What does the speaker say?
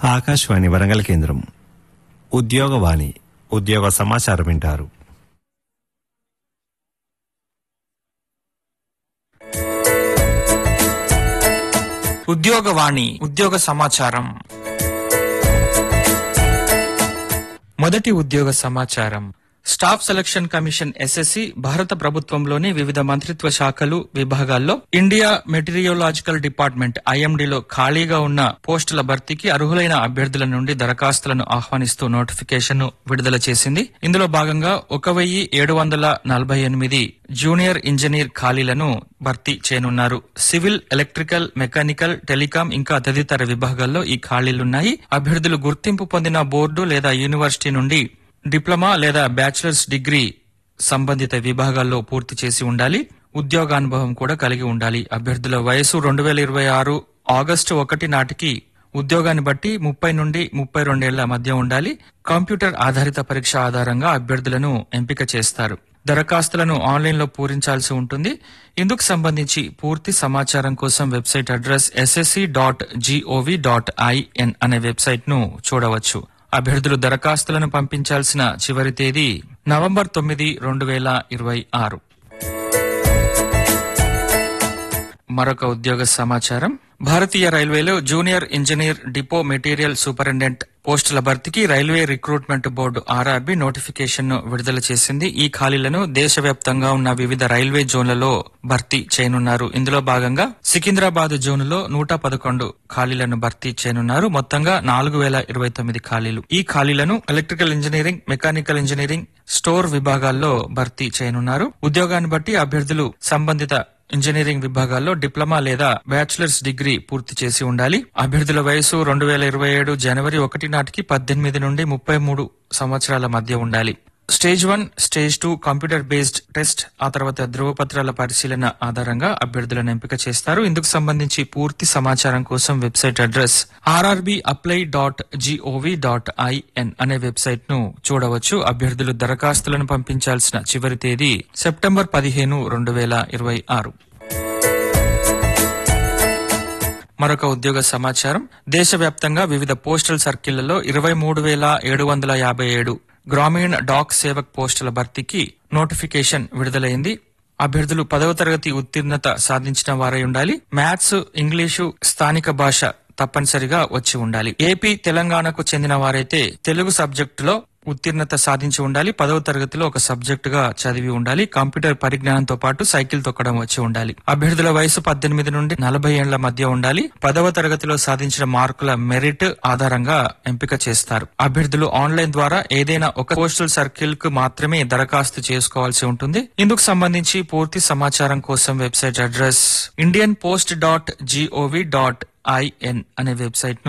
ఆకాశవాణి వరంగల్ కేంద్రం ఉద్యోగవాణి ఉద్యోగ సమాచారం వింటారు ఉద్యోగవాణి ఉద్యోగ సమాచారం మొదటి ఉద్యోగ సమాచారం స్టాఫ్ సెలక్షన్ కమిషన్ ఎస్ఎస్సి భారత ప్రభుత్వంలోని వివిధ మంత్రిత్వ శాఖలు విభాగాల్లో ఇండియా మెటీరియోలాజికల్ డిపార్ట్మెంట్ ఐఎండిలో ఖాళీగా ఉన్న పోస్టుల భర్తీకి అర్హులైన అభ్యర్థుల నుండి దరఖాస్తులను ఆహ్వానిస్తూ నోటిఫికేషన్ విడుదల చేసింది ఇందులో భాగంగా ఒక వెయ్యి ఏడు వందల నలభై ఎనిమిది జూనియర్ ఇంజనీర్ ఖాళీలను భర్తీ చేయనున్నారు సివిల్ ఎలక్ట్రికల్ మెకానికల్ టెలికాం ఇంకా తదితర విభాగాల్లో ఈ ఖాళీలున్నాయి అభ్యర్థులు గుర్తింపు పొందిన బోర్డు లేదా యూనివర్సిటీ నుండి డిప్లొమా లేదా బ్యాచిలర్స్ డిగ్రీ సంబంధిత విభాగాల్లో పూర్తి చేసి ఉండాలి ఉద్యోగానుభవం కూడా కలిగి ఉండాలి అభ్యర్థుల వయసు రెండు వేల ఇరవై ఆరు ఆగస్టు ఒకటి నాటికి ఉద్యోగాన్ని బట్టి ముప్పై నుండి ముప్పై రెండేళ్ల మధ్య ఉండాలి కంప్యూటర్ ఆధారిత పరీక్ష ఆధారంగా అభ్యర్థులను ఎంపిక చేస్తారు దరఖాస్తులను ఆన్లైన్లో పూరించాల్సి ఉంటుంది ఇందుకు సంబంధించి పూర్తి సమాచారం కోసం website address SSC dot GOV dot IN అనే వెబ్సైట్ ను చూడవచ్చు అభ్యర్థులు దరఖాస్తులను పంపించాల్సిన చివరి తేదీ నవంబర్ తొమ్మిది రెండు వేల ఇరవై ఆరు మరొక ఉద్యోగ సమాచారం భారతీయ రైల్వేలో junior engineer depot material superintendent పోస్టుల భర్తీకి railway recruitment board RRB notification ను విడుదల చేసింది ఈ ఖాళీలను దేశవ్యాప్తంగా ఉన్న వివిధ రైల్వే జోన్లలో భర్తీ చేయనున్నారు ఇందులో భాగంగా సికింద్రాబాద్ జోనులో నూట పదకొండు ఖాళీలను భర్తీ చేయనున్నారు మొత్తంగా నాలుగు వేల ఇరవై తొమ్మిది ఖాళీలు ఈ ఖాళీలను electrical engineering mechanical engineering store విభాగాల్లో భర్తీ చేయనున్నారు ఉద్యోగాన్ని బట్టి అభ్యర్థులు సంబంధిత ఇంజనీరింగ్ విభాగాల్లో డిప్లొమా లేదా బ్యాచిలర్స్ డిగ్రీ పూర్తి చేసి ఉండాలి అభ్యర్థుల వయసు రెండు వేల ఇరవై ఏడు జనవరి ఒకటి నాటికి పద్దెనిమిది నుండి ముప్పై మూడు సంవత్సరాల మధ్య ఉండాలి stage one stage two computer based test ఆ తర్వాత ధృవపత్రాల పరిశీలన ఆధారంగా అభ్యర్థులను ఎంపిక చేస్తారు ఇందుకు సంబంధించి పూర్తి సమాచారం కోసం website address RRB apply dot GOV dot IN అనే వెబ్సైట్ ను చూడవచ్చు అభ్యర్థులు దరఖాస్తులను పంపించాల్సిన చివరి తేదీ సెప్టెంబర్ పదిహేను రెండు వేల ఇరవై ఆరు మరొక ఉద్యోగ సమాచారం దేశవ్యాప్తంగా వివిధ పోస్టల్ సర్కిళ్లలో ఇరవై మూడు వేల ఏడు వందల యాభై ఏడు గ్రామీణ డాక్ సేవక్ పోస్టుల భర్తీకి నోటిఫికేషన్ విడుదలైంది అభ్యర్థులు పదవ తరగతి ఉత్తీర్ణత సాధించిన వారై ఉండాలి మ్యాథ్స్ ఇంగ్లీషు స్థానిక భాష తప్పనిసరిగా వచ్చి ఉండాలి ఏపీ తెలంగాణకు చెందిన వారైతే తెలుగు సబ్జెక్టులో ఉత్తీర్ణత సాధించి ఉండాలి పదవ తరగతిలో ఒక సబ్జెక్ట్ గా చదివి ఉండాలి కంప్యూటర్ పరిజ్ఞానంతో పాటు సైకిల్ తొక్కడం వచ్చి ఉండాలి అభ్యర్థుల వయసు పద్దెనిమిది నుండి నలభై ఏళ్ల మధ్య ఉండాలి పదవ తరగతిలో సాధించిన మార్కుల మెరిట్ ఆధారంగా ఎంపిక చేస్తారు అభ్యర్థులు ఆన్లైన్ ద్వారా ఏదైనా ఒక పోస్టల్ సర్కిల్ కు మాత్రమే దరఖాస్తు చేసుకోవాల్సి ఉంటుంది ఇందుకు సంబంధించి పూర్తి సమాచారం కోసం website address Indian post dot GOV dot IN అనే వెబ్సైట్ ను